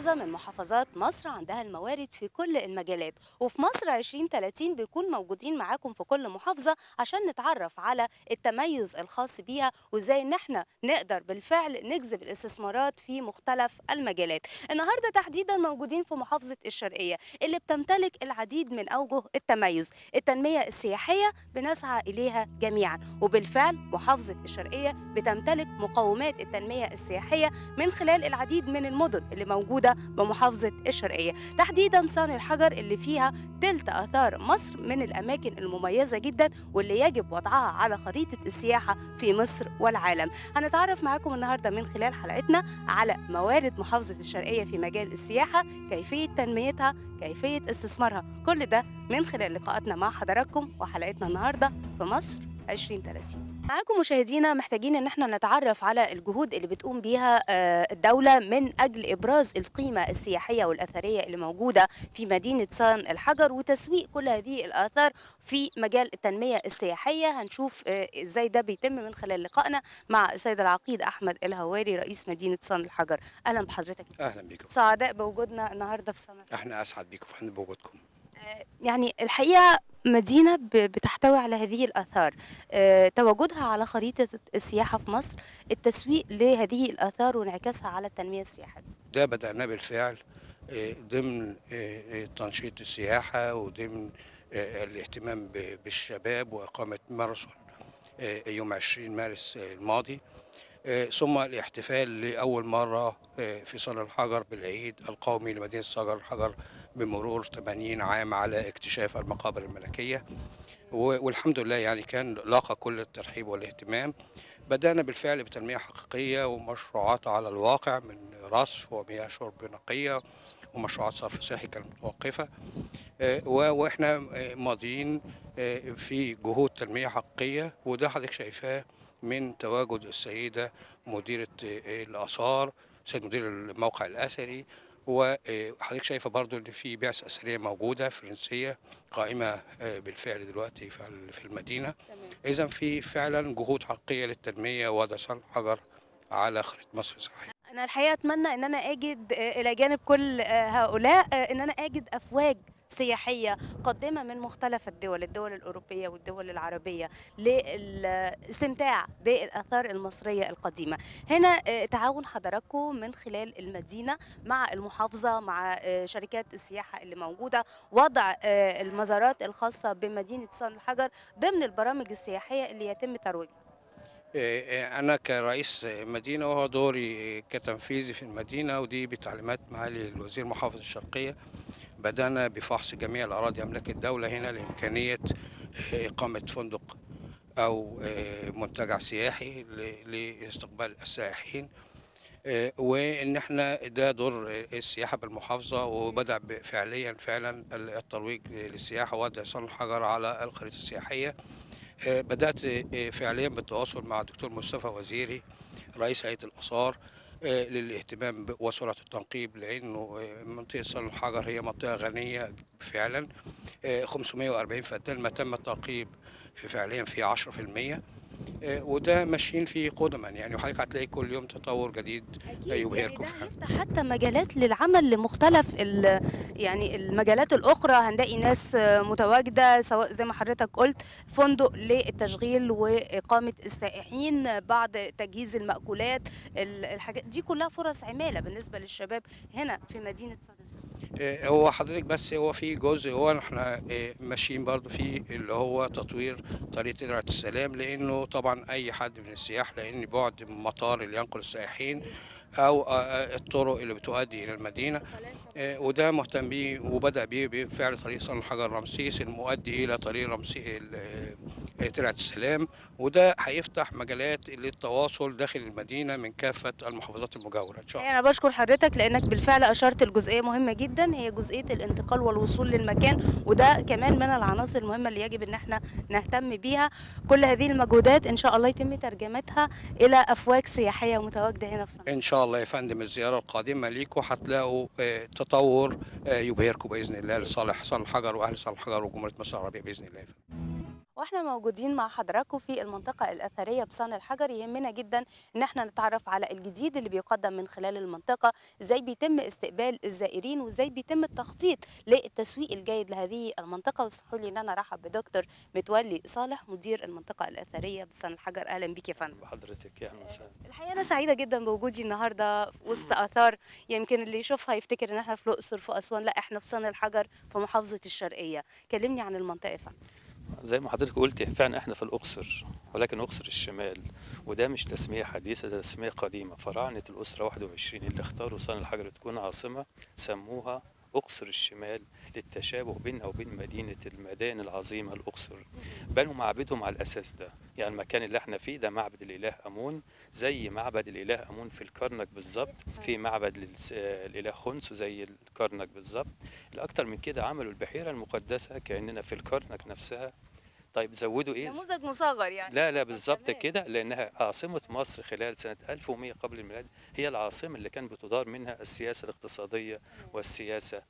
محافظة من محافظات مصر عندها الموارد في كل المجالات وفي مصر 2030 بيكون موجودين معاكم في كل محافظة عشان نتعرف على التميز الخاص بيها وازاي ان احنا نقدر بالفعل نجذب الاستثمارات في مختلف المجالات النهاردة تحديدا موجودين في محافظة الشرقية اللي بتمتلك العديد من أوجه التميز التنمية السياحية بنسعى إليها جميعا وبالفعل محافظة الشرقية بتمتلك مقومات التنمية السياحية من خلال العديد من المدن اللي موجودة بمحافظة الشرقية تحديدا صان الحجر اللي فيها تلت آثار مصر من الأماكن المميزة جدا واللي يجب وضعها على خريطة السياحة في مصر والعالم هنتعرف معاكم النهاردة من خلال حلقتنا على موارد محافظة الشرقية في مجال السياحة كيفية تنميتها كيفية استثمارها كل ده من خلال لقاءاتنا مع حضراتكم وحلقتنا النهاردة في مصر 2030 معاكم مشاهدينا محتاجين ان احنا نتعرف على الجهود اللي بتقوم بيها آه، الدولة من اجل ابراز القيمة السياحية والاثرية اللي موجودة في مدينة صان الحجر وتسويق كل هذه الاثار في مجال التنمية السياحية هنشوف آه، ازاي ده بيتم من خلال لقائنا مع السيد العقيد احمد الهواري رئيس مدينة صان الحجر اهلا بحضرتك اهلا بيكم سعداء بوجودنا النهارده في صان الحجر احنا اسعد بيكم في فندم بوجودكم يعني الحقيقة مدينة ب- بتحتوي على هذه الآثار آه، تواجدها على خريطة السياحة في مصر التسويق لهذه الآثار وانعكاسها على التنمية السياحية ده بدأناه بالفعل آه، ضمن آه، آه، تنشيط السياحة وضمن آه، الاهتمام ب- بالشباب وإقامة ماراثون آه، يوم 20 مارس آه، الماضي آه، ثم الاحتفال لأول مرة آه، في صالة الحجر بالعيد القومي لمدينة صالة الحجر بمرور 80 عام على اكتشاف المقابر الملكية و- والحمد لله يعني كان لاقى كل الترحيب والاهتمام بدأنا بالفعل بتنمية حقيقية ومشروعات على الواقع من رصف ومياه شرب نقية ومشروعات صرف صحي كانت متوقفة آه، و- واحنا آه، ماضيين آه، في جهود تنمية حقيقية وده حضرتك شايفاه من تواجد السيدة مديرة آه، الآثار سيد مدير الموقع الأثري وحضرتك شايفة برضو ان في بعثة أثرية موجودة فرنسية قائمة آه، بالفعل دلوقتي في ال- في المدينة إذا في فعلا جهود حقيقية للتنمية وضع صن حجر على خريطة مصر الصحية أنا الحقيقة أتمنى أن أنا أجد آه، إلى جانب كل آه، هؤلاء آه، أن أنا أجد أفواج سياحية قادمة من مختلف الدول الدول الأوروبية والدول العربية للاستمتاع بالآثار المصرية القديمة هنا آه، تعاون حضراتكم من خلال المدينة مع المحافظة مع آه، شركات السياحة اللي موجودة وضع آه، المزارات الخاصة بمدينة صن الحجر ضمن البرامج السياحية اللي يتم ترويجها إيه، أنا كرئيس مدينة وهو دوري كتنفيذي في المدينة ودي بتعليمات معالي الوزير محافظ الشرقية بدأنا بفحص جميع الأراضي أملاك الدولة هنا لإمكانية إيه، إقامة فندق أو إيه، منتجع سياحي ل- لاستقبال السائحين إيه، وإن إحنا ده دور السياحة بالمحافظة وبدأ ب- فعليا فعلا الترويج للسياحة وضع صن الحجر على الخريطة السياحية آه، بدأت آه، فعليا بالتواصل مع الدكتور مصطفى وزيري رئيس هيئة الآثار آه، للاهتمام ب- وسرعة التنقيب لأنه آه، منطقة صن الحجر هي منطقة غنية فعلا آه، 540 فدان ما تم التنقيب فعليا في 10% آه، وده ماشيين فيه قدما يعني وحضرتك هتلاقي كل يوم تطور جديد أكيد يبهركم يعني ده فعلا. هيفتح حتى مجالات للعمل لمختلف ال- يعني المجالات الأخرى هنلاقي ناس آه، متواجدة سواء زي ما حضرتك قلت فندق للتشغيل وإقامة السائحين بعد تجهيز المأكولات ال- الحاجات دي كلها فرص عمالة بالنسبة للشباب هنا في مدينة صدر آه، هو حضرتك بس هو في جزء هو احنا آه، ماشيين برضو في اللي هو تطوير طريق درعة السلام لانه طبعا اي حد من السياح لان بعد المطار اللي ينقل السائحين او آه، آه، الطرق اللي بتؤدي الى المدينه آه، وده مهتم بيه وبدا بيه بفعل طريق صن الحجر رمسيس المؤدي الى طريق رمسي ال- آه، درعة السلام وده هيفتح مجالات للتواصل داخل المدينه من كافه المحافظات المجاوره ان شاء الله أنا بشكر حضرتك لأنك بالفعل أشرت لجزئية مهمة جدا هي جزئية الانتقال والوصول للمكان وده كمان من العناصر المهمة اللي يجب إن احنا نهتم بيها كل هذه المجهودات إن شاء الله يتم ترجمتها إلى أفواج سياحية متواجدة هنا في صنعاء ان شاء الله يا فندم الزياره القادمه ليكم هتلاقوا آه، تطور آه، يبهركم باذن الله لصالح صالح الحجر واهل صالح الحجر وجمهوريه مصر العربيه باذن الله يا فندم واحنا موجودين مع حضراتكم في المنطقة الأثرية بصن الحجر يهمنا جدا ان احنا نتعرف على الجديد اللي بيقدم من خلال المنطقة ازاي بيتم استقبال الزائرين وازاي بيتم التخطيط للتسويق الجيد لهذه المنطقة واسمحوا لي ان انا ارحب بدكتور متولي صالح مدير المنطقة الأثرية بصن الحجر اهلا بيك يا فندم بحضرتك يا اهلا وسهلا الحقيقة أنا سعيدة جدا بوجودي النهاردة في وسط آثار يمكن اللي يشوفها يفتكر إن إحنا في الأقصر في أسوان لا إحنا في صن الحجر في محافظة الشرقية كلمني عن المنطقة يا فندم زي ما حضرتك قلت فعلا احنا في الاقصر ولكن اقصر الشمال وده مش تسميه حديثه ده تسميه قديمه فراعنه الاسره 21 اللي اختاروا صن الحجر تكون عاصمه سموها اقصر الشمال للتشابه بينها وبين مدينه المدائن العظيمه الاقصر بنوا معبدهم على الاساس ده يعني المكان اللي احنا فيه ده معبد الاله امون زي معبد الاله امون في الكرنك بالظبط في معبد للس- الاله خنس زي الكرنك بالظبط الاكتر من كده عملوا البحيره المقدسه كاننا في الكرنك نفسها طيب زودوا ايه نموذج مصغر يعني لا لا بالظبط كمان. كده لانها عاصمه مصر خلال سنه 1100 قبل الميلاد هي العاصمه اللي كان بتدار منها السياسه الاقتصاديه والسياسه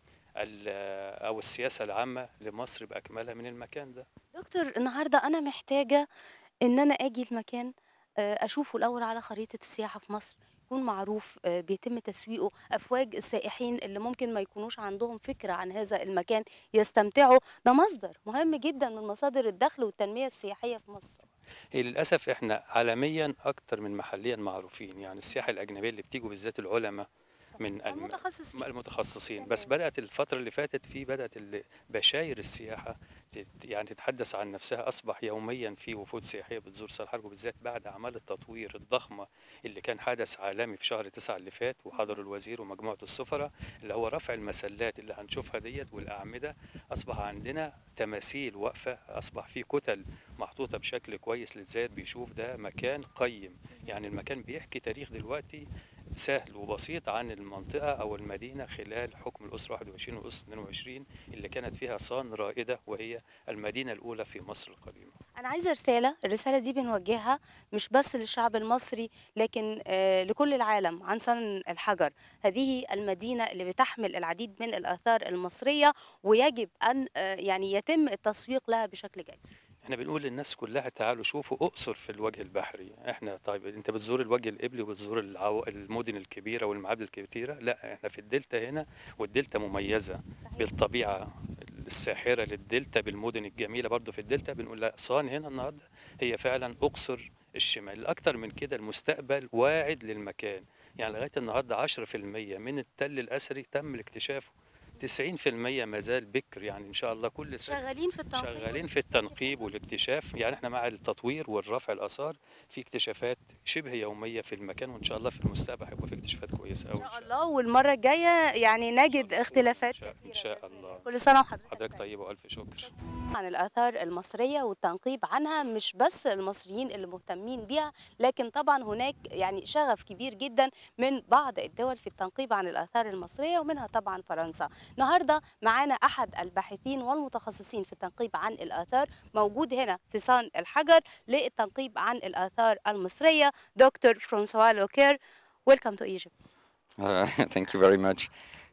ال- او السياسه العامه لمصر باكملها من المكان ده دكتور النهاردة أنا محتاجة إن أنا أجي المكان آه، أشوفه الأول على خريطة السياحة في مصر يكون معروف آه، بيتم تسويقه أفواج السائحين اللي ممكن ما يكونوش عندهم فكرة عن هذا المكان يستمتعوا ده مصدر مهم جدا من مصادر الدخل والتنمية السياحية في مصر هي للاسف احنا عالميا اكتر من محليا معروفين يعني السياحه الاجنبيه اللي بتيجوا بالذات العلماء من الم- المتخصصين المتخصصين بس تمام. بدات الفتره اللي فاتت في بدات ال- بشاير السياحه تت- يعني تتحدث عن نفسها اصبح يوميا في وفود سياحيه بتزور صالح الحرب وبالذات بعد اعمال التطوير الضخمه اللي كان حدث عالمي في شهر تسعة اللي فات وحضر الوزير ومجموعه السفراء اللي هو رفع المسلات اللي هنشوفها ديت والاعمده اصبح عندنا تماثيل واقفه اصبح في كتل محطوطه بشكل كويس للزائر بيشوف ده مكان قيم يعني المكان بيحكي تاريخ دلوقتي سهل وبسيط عن المنطقة أو المدينة خلال حكم الأسرة 21 والأسرة 22 اللي كانت فيها صان رائدة وهي المدينة الأولى في مصر القديمة أنا عايزة رسالة الرسالة دي بنوجهها مش بس للشعب المصري لكن آه، لكل العالم عن صن الحجر هذه المدينة اللي بتحمل العديد من الآثار المصرية ويجب أن آه، يعني يتم التسويق لها بشكل جيد احنا بنقول للناس كلها تعالوا شوفوا اقصر في الوجه البحري احنا طيب انت بتزور الوجه القبلي وبتزور العو... المدن الكبيره والمعابد الكبيره لا احنا في الدلتا هنا والدلتا مميزه صحيح. بالطبيعه الساحره للدلتا بالمدن الجميله برضو في الدلتا بنقول لا صان هنا النهارده هي فعلا اقصر الشمال الاكثر من كده المستقبل واعد للمكان يعني لغايه النهارده 10% من التل الاثري تم الاكتشافه 90% ما زال بكر يعني ان شاء الله كل سنه شغالين في التنقيب شغالين في التنقيب والاكتشاف يعني احنا مع التطوير والرفع الاثار في اكتشافات شبه يوميه في المكان وان شاء الله في المستقبل هيبقى في اكتشافات كويسه إن قوي شاء الله والمرة الجايه يعني نجد اختلافات إن شاء- كثيرة ان شاء بإذن الله كل سنة وحضرتك حضرتك طيبه والف شكر عن الآثار المصرية والتنقيب عنها مش بس المصريين اللي مهتمين بيها لكن طبعا هناك يعني شغف كبير جدا من بعض الدول في التنقيب عن الآثار المصرية ومنها طبعا فرنسا النهاردة معانا أحد الباحثين والمتخصصين في التنقيب عن الآثار موجود هنا في صان الحجر للتنقيب عن الآثار المصرية دكتور فرانسوا لوكير ويلكم تو ايجيبت Uh, thank you very much.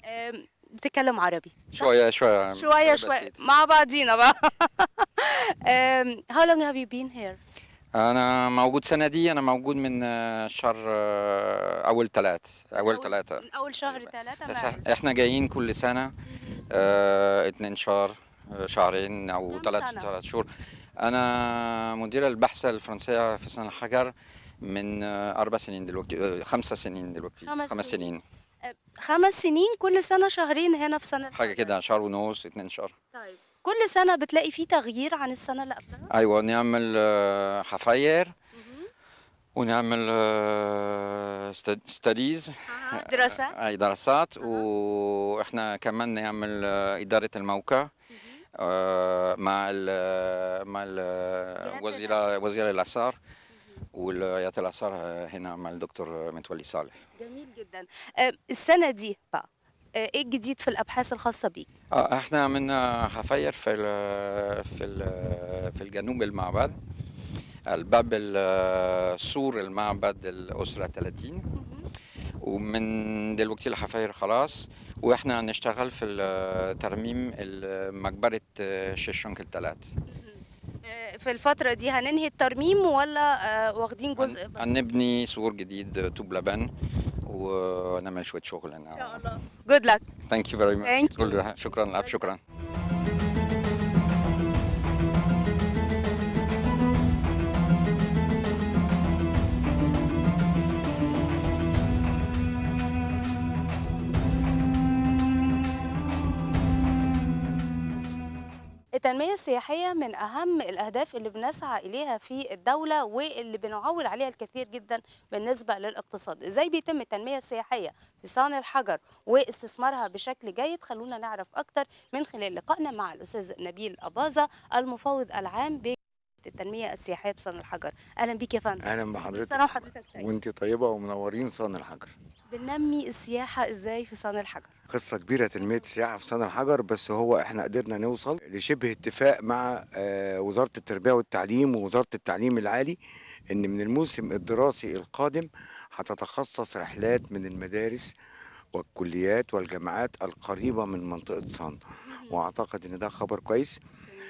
بتتكلم عربي صح؟ شوية شوية شوية بس شوية it's- مع بعضينا بقى um, How long have you been here? أنا موجود سنة دي أنا موجود من آه، شهر آه، أول ثلاث أول ثلاثة من أول شهر ثلاثة بس مارس إح- إحنا جايين كل سنة آه، اتنين شهر آه، شهرين أو كم ثلاث سنة؟ ثلاث شهور أنا مدير البحث الفرنسية في سنة الحجر من آه، أربع سنين دلوقتي آه، خمسة سنين دلوقتي خمس خمس سنين. سنين أه، خمس سنين كل سنة شهرين هنا في سنة حاجة كده شهر ونص اتنين شهر طيب كل سنة بتلاقي فيه تغيير عن السنة اللي قبلها أيوة نعمل آه، حفاير ونعمل ستاديز أها، دراسات اي دراسات واحنا كمان نعمل آه، اداره الموقع آه، مع ال مع ال وزير وزير الاثار ولايات الاثار آه، هنا مع الدكتور متولي صالح جميل جدا أه، السنة دي بقى أه، ايه الجديد في الأبحاث الخاصة بيك؟ آه، احنا عملنا حفاير في ال في ال في الجنوب المعبد الباب ال- سور المعبد الأسرة 30 ومن دلوقتي الحفاير خلاص واحنا هنشتغل في ال- ترميم ال- مقبرة شيشونك الثلاث آه، في الفتره دي هننهي الترميم ولا آه، واخدين جزء هن- بس هنبني سور جديد طوب لبن ونعمل شويه شغل ان شاء الله جود لك ثانك يو فيري Thank you. ماتش شكرا الف شكرا التنمية السياحية من أهم الأهداف اللي بنسعى إليها في الدولة واللي بنعول عليها الكثير جدا بالنسبة للاقتصاد إزاي بيتم التنمية السياحية في صان الحجر واستثمارها بشكل جيد خلونا نعرف أكتر من خلال لقائنا مع الأستاذ نبيل أباظة المفوض العام بالتنمية السياحية بصان الحجر أهلا بيك يا فندم اهلا كل بحضرتك سنة وحضرتك طيب وانت طيبه ومنورين صان الحجر بننمي السياحة إزاي في صان الحجر قصه كبيره تنميه السياحه في صان الحجر بس هو احنا قدرنا نوصل لشبه اتفاق مع آه، وزاره التربيه والتعليم ووزاره التعليم العالي ان من الموسم الدراسي القادم هتتخصص رحلات من المدارس والكليات والجامعات القريبه من منطقه صان واعتقد ان ده خبر كويس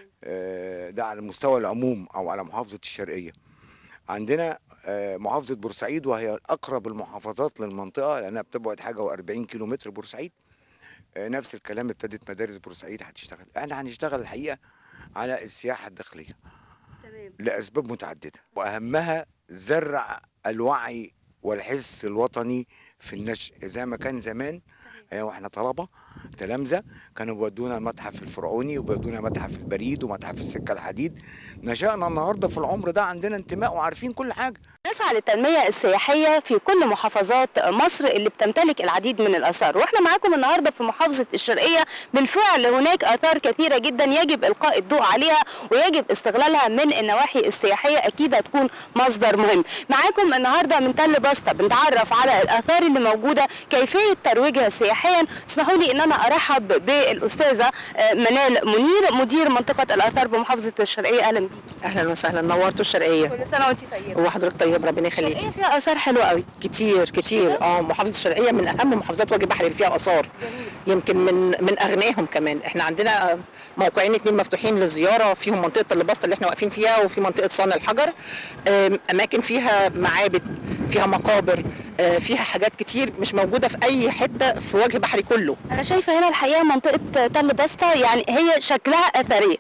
آه، ده على مستوى العموم او على محافظه الشرقيه عندنا آه، محافظة بورسعيد وهي أقرب المحافظات للمنطقة لأنها بتبعد حاجة و40 كيلو متر بورسعيد آه، نفس الكلام ابتدت مدارس بورسعيد هتشتغل احنا هنشتغل الحقيقة على السياحة الداخلية تمام لأسباب متعددة وأهمها زرع الوعي والحس الوطني في النشء زي ما كان زمان هي واحنا طلبة تلامذة كانوا بيودونا المتحف الفرعوني وبيودونا متحف البريد ومتحف السكة الحديد نشأنا النهاردة في العمر ده عندنا انتماء وعارفين كل حاجة نسعى للتنمية السياحية في كل محافظات مصر اللي بتمتلك العديد من الآثار واحنا معاكم النهاردة في محافظة الشرقية بالفعل هناك آثار كثيرة جدا يجب إلقاء الضوء عليها ويجب استغلالها من النواحي السياحية أكيد هتكون مصدر مهم معاكم النهاردة من تل بسطة بنتعرف على الآثار اللي موجودة كيفية ترويجها سياحيا اسمحوا لي ان انا ارحب بالأستاذة آه، منال منير مدير منطقة الآثار بمحافظة الشرقية أهلا بيك اهلا وسهلا نورتوا الشرقيه كل سنة وانت طيبة وحضرتك طيب ربنا يخليك الشرقية فيها آثار حلوة قوي كتير كتير اه محافظه الشرقيه من اهم محافظات وجه بحري اللي فيها اثار يمكن من من اغناهم كمان احنا عندنا آه، موقعين اتنين مفتوحين للزياره فيهم منطقه البسطه اللي احنا واقفين فيها وفي منطقه صان الحجر آم، اماكن فيها معابد فيها مقابر آه، فيها حاجات كتير مش موجوده في اي حته في وجه بحري كله انا شايفه هنا الحقيقه منطقه تل بسطه يعني هي شكلها اثريه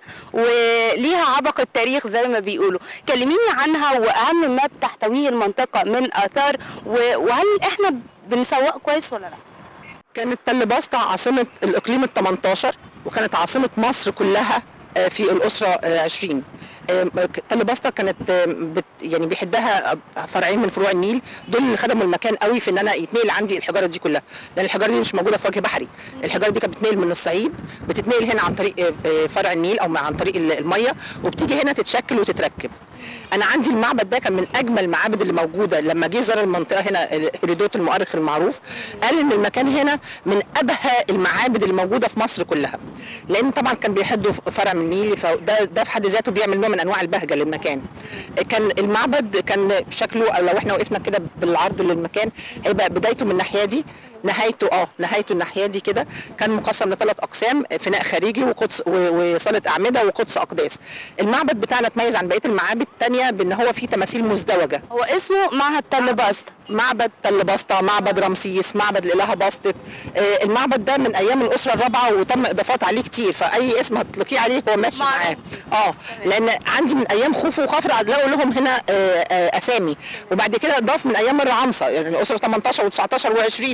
وليها عبق التاريخ زي ما بيقولوا كلميني عنها واهم ما بتحتويه المنطقه من اثار و- وهل احنا بنسوق كويس ولا لا كانت تل بسطة عاصمة الإقليم ال 18 وكانت عاصمة مصر كلها آه، في الأسرة آه، 20 آه، تل بسطة كانت آه، بت يعني بيحدها فرعين من فروع النيل دول اللي خدموا المكان قوي في ان انا يتنقل عندي الحجاره دي كلها لان الحجاره دي مش موجوده في وجه بحري الحجاره دي كانت بتتنقل من الصعيد بتتنقل هنا عن طريق آه، آه، فرع النيل او عن طريق ال- الميه وبتيجي هنا تتشكل وتتركب انا عندي المعبد ده كان من اجمل المعابد اللي موجوده لما جه زار المنطقه هنا هيرودوت المؤرخ المعروف قال ان المكان هنا من ابهى المعابد اللي موجوده في مصر كلها لان طبعا كان بيحدوا فرع من النيل فده ده في حد ذاته بيعمل نوع من انواع البهجه للمكان كان المعبد كان شكله او لو احنا وقفنا كده بالعرض للمكان هيبقى بدايته من الناحيه دي نهايته اه نهايته الناحيه دي كده كان مقسم لثلاث اقسام فناء خارجي وقدس و- وصاله اعمده وقدس اقداس المعبد بتاعنا اتميز عن بقيه المعابد الثانيه بان هو فيه تماثيل مزدوجه هو اسمه معهد تل بسطه معبد تل بسطة معبد رمسيس معبد الإلهة بسطة آه، المعبد ده من أيام الأسرة الرابعة وتم إضافات عليه كتير فأي اسم هتطلقيه عليه هو ماشي معروف. معاه اه لأن عندي من أيام خوفو وخفرع لقوا لهم هنا آه، آه، أسامي وبعد كده ضاف من أيام الرعامسة يعني الأسرة 18 و19 و20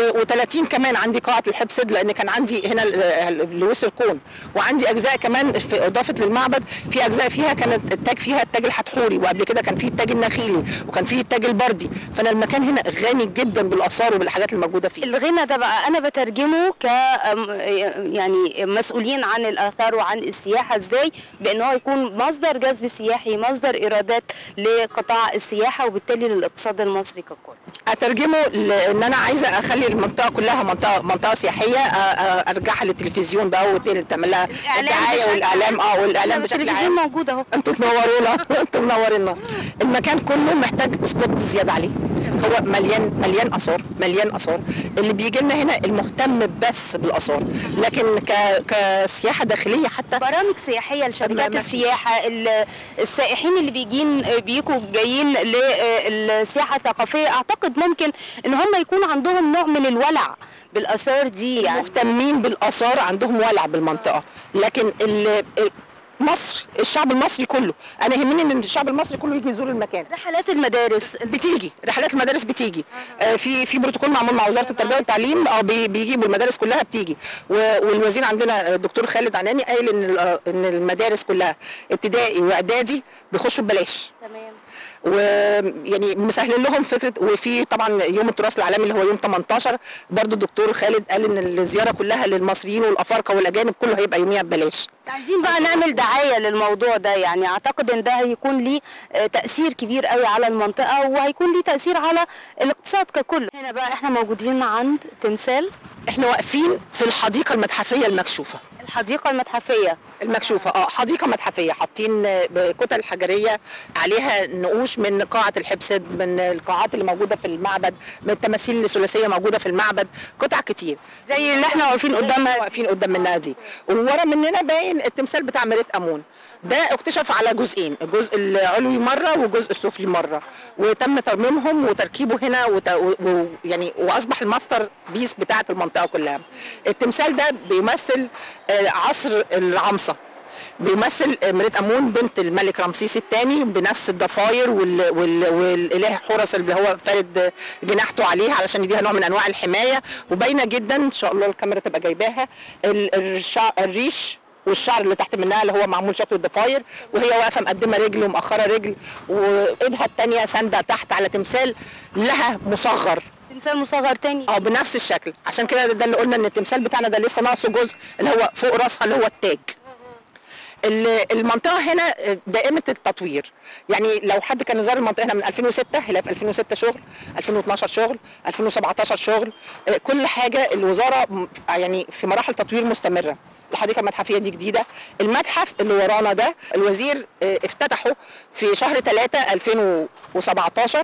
و30 كمان عندي قاعة الحبسد لأن كان عندي هنا ال- ال- لويس الكون وعندي أجزاء كمان في إضافة للمعبد في أجزاء فيها كانت التاج فيها التاج الحتحوري وقبل كده كان فيه التاج النخيلي وكان فيه التاج البردي فأنا المكان هنا غني جدا بالآثار وبالحاجات الموجودة فيه الغنى ده بقى انا بترجمه ك أم- يعني مسؤولين عن الاثار وعن السياحه ازاي بان هو يكون مصدر جذب سياحي مصدر ايرادات لقطاع السياحه وبالتالي للاقتصاد المصري ككل اترجمه لان انا عايزه اخلي اخلي المنطقه كلها منطقه منطقه سياحيه آه، آه، ارجعها للتلفزيون بقى وتل- تعمل لها الدعايه بشكل والاعلام اه والاعلام بشكل التلفزيون عام موجود اهو انتوا تنورونا انتوا منورينا المكان كله محتاج سبوت زياده عليه هو مليان مليان اثار مليان اثار اللي بيجي لنا هنا المهتم بس بالاثار لكن ك... كسياحه داخليه حتى برامج سياحيه ما- لشركات ما فيش. السياحه ال- السائحين اللي بيجين بيجوا جايين للسياحه الثقافيه اعتقد ممكن ان هم يكون عندهم نوع من الولع بالاثار دي يعني مهتمين بالاثار عندهم ولع بالمنطقه لكن ال... ال- مصر الشعب المصري كله انا يهمني ان الشعب المصري كله يجي يزور المكان رحلات المدارس بتيجي رحلات المدارس بتيجي آه في في بروتوكول معمول مع وزاره التربيه والتعليم اه بي- بيجيبوا المدارس كلها بتيجي و- والوزير عندنا آه، الدكتور خالد عناني قايل ان ال- آه، ان المدارس كلها ابتدائي واعدادي بيخشوا ببلاش تمام ويعني مسهلين لهم فكره وفي طبعا يوم التراث العالمي اللي هو يوم 18 برضو الدكتور خالد قال ان الزياره كلها للمصريين والافارقه والاجانب كله هيبقى يوميها ببلاش عايزين بقى نعمل دعايه للموضوع ده يعني اعتقد ان ده هيكون ليه آه، تاثير كبير قوي على المنطقه وهيكون ليه تاثير على الاقتصاد ككل هنا بقى احنا موجودين عند تمثال احنا واقفين في الحديقه المتحفيه المكشوفه الحديقه المتحفيه المكشوفه اه حديقه متحفيه حاطين آه، كتل حجريه عليها نقوش من قاعه الحبسد من القاعات اللي موجوده في المعبد من التماثيل الثلاثيه موجوده في المعبد قطع كتير زي اللي احنا واقفين قدامها واقفين قدام منها دي وورا مننا باين التمثال بتاع مريت امون ده اكتشف على جزئين الجزء العلوي مره والجزء السفلي مره وتم ترميمهم وتركيبه هنا وت... و... و... يعني واصبح الماستر بيس بتاعه المنطقه كلها التمثال ده بيمثل آه، عصر العمصه بيمثل مريت امون بنت الملك رمسيس الثاني بنفس الضفاير وال... وال... والاله حورس اللي هو فارد جناحته عليها علشان يديها نوع من انواع الحمايه وباينه جدا ان شاء الله الكاميرا تبقى جايباها ال... الشع... الريش والشعر اللي تحت منها اللي هو معمول شكل الضفاير وهي واقفه مقدمه رجل ومأخره رجل وايدها الثانيه سانده تحت على تمثال لها مصغر تمثال مصغر تاني اه بنفس الشكل عشان كده ده اللي قلنا ان التمثال بتاعنا ده لسه ناقصه جزء اللي هو فوق راسها اللي هو التاج ال- المنطقه هنا دائمه التطوير يعني لو حد كان زار المنطقه هنا من 2006 هيلاقي في 2006 شغل 2012 شغل 2017 شغل آه، كل حاجه الوزاره م- يعني في مراحل تطوير مستمره الحديقه المتحفيه دي جديده المتحف اللي ورانا ده الوزير آه، افتتحه في شهر 3 2017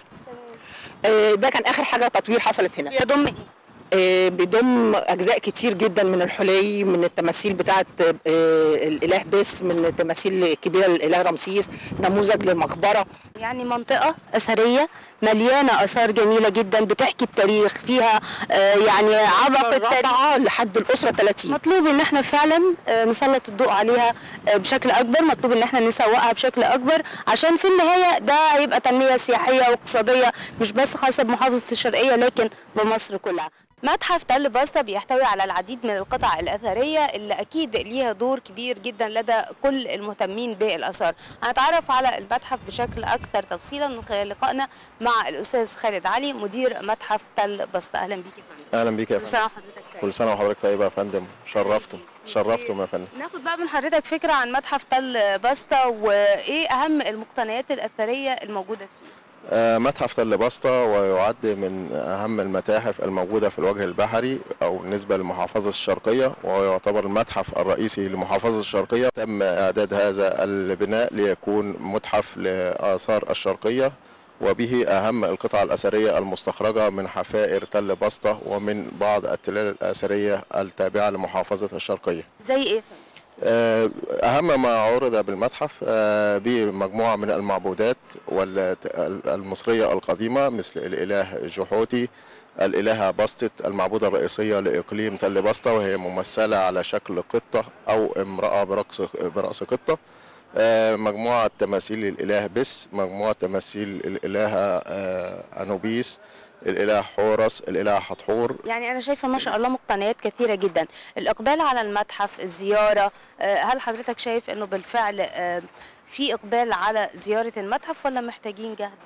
آه، ده كان اخر حاجه تطوير حصلت هنا بيضم ايه آه، بيضم اجزاء كتير جدا من الحلي من التماثيل بتاعه آه، الاله بس من التماثيل الكبيره للاله رمسيس نموذج للمقبره يعني منطقة أثرية مليانة آثار جميلة جدا بتحكي التاريخ فيها آه، يعني عبق التاريخ رابعه لحد الاسره 30 مطلوب ان احنا فعلا آه، نسلط الضوء عليها آه، بشكل اكبر مطلوب ان احنا نسوقها بشكل اكبر عشان في النهايه ده هيبقى تنميه سياحيه واقتصاديه مش بس خاصه بمحافظه الشرقيه لكن بمصر كلها متحف تل باستا بيحتوي على العديد من القطع الأثرية اللي أكيد ليها دور كبير جدا لدى كل المهتمين بالآثار هنتعرف على المتحف بشكل أكثر تفصيلا من خلال لقائنا مع الأستاذ خالد علي مدير متحف تل باستا أهلا بيك يا فندم اهلا بيك يا كل فندم سنة وحضرتك طيب. كل سنه وحضرتك طيبه يا فندم شرفتم شرفتم يا فندم ناخد بقى من حضرتك فكرة عن متحف تل باستا وإيه أهم المقتنيات الأثرية الموجودة فيه آه، متحف تل باستا ويعد من اهم المتاحف الموجوده في الوجه البحري او بالنسبه للمحافظه الشرقيه وهو يعتبر المتحف الرئيسي للمحافظه الشرقيه تم اعداد هذا البناء ليكون متحف لاثار الشرقيه وبه اهم القطع الاثريه المستخرجه من حفائر تل باستا ومن بعض التلال الاثريه التابعه لمحافظه الشرقيه زي إيه يا فندم؟ آه، أهم ما عرض بالمتحف آه، بمجموعة من المعبودات والت- المصرية القديمة مثل الإله جحوتي الإلهة بسطت المعبودة الرئيسية لإقليم تل بسطة وهي ممثلة على شكل قطة أو امرأة برأس برأس قطة آه، مجموعة تماثيل الإله بس مجموعة تماثيل الإلهة آه، أنوبيس الإله حورس الإله حتحور يعني أنا شايفة ما شاء الله مقتنيات كثيرة جدا الإقبال على المتحف الزيارة آه، هل حضرتك شايف أنه بالفعل آه، في إقبال على زيارة المتحف ولا محتاجين جهد؟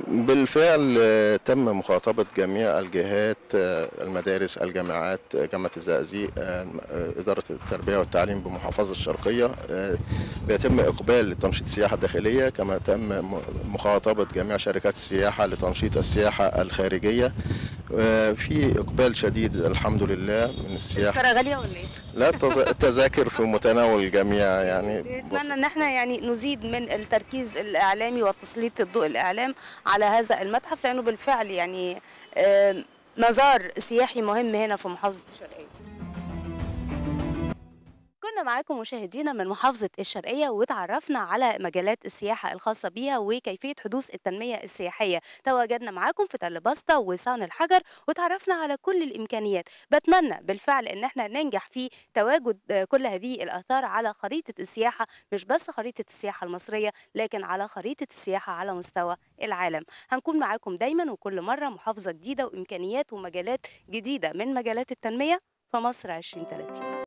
بالفعل آه، تم مخاطبة جميع الجهات آه، المدارس الجامعات آه، جامعة الزقازيق آه، آه، إدارة التربية والتعليم بمحافظة الشرقية آه، بيتم إقبال لتنشيط السياحة الداخلية كما تم م- مخاطبة جميع شركات السياحة لتنشيط السياحة الخارجية آه، في إقبال شديد الحمد لله من السياحة تذكره غاليه ولا ايه؟ لا التذا- التذاكر في متناول الجميع يعني نتمنى ان احنا يعني نزيد من التركيز الاعلامي وتسليط الضوء الاعلام على هذا المتحف لانه بالفعل يعني آم، مزار سياحي مهم هنا في محافظه الشرقيه كنا معاكم مشاهدينا من محافظة الشرقية وتعرفنا على مجالات السياحة الخاصة بيها وكيفية حدوث التنمية السياحية تواجدنا معاكم في تل بسطة وصان الحجر وتعرفنا على كل الإمكانيات بتمنى بالفعل إن احنا ننجح في تواجد آه، كل هذه الآثار على خريطة السياحة مش بس خريطة السياحة المصرية لكن على خريطة السياحة على مستوى العالم هنكون معاكم دايما وكل مرة محافظة جديدة وإمكانيات ومجالات جديدة من مجالات التنمية في مصر 2030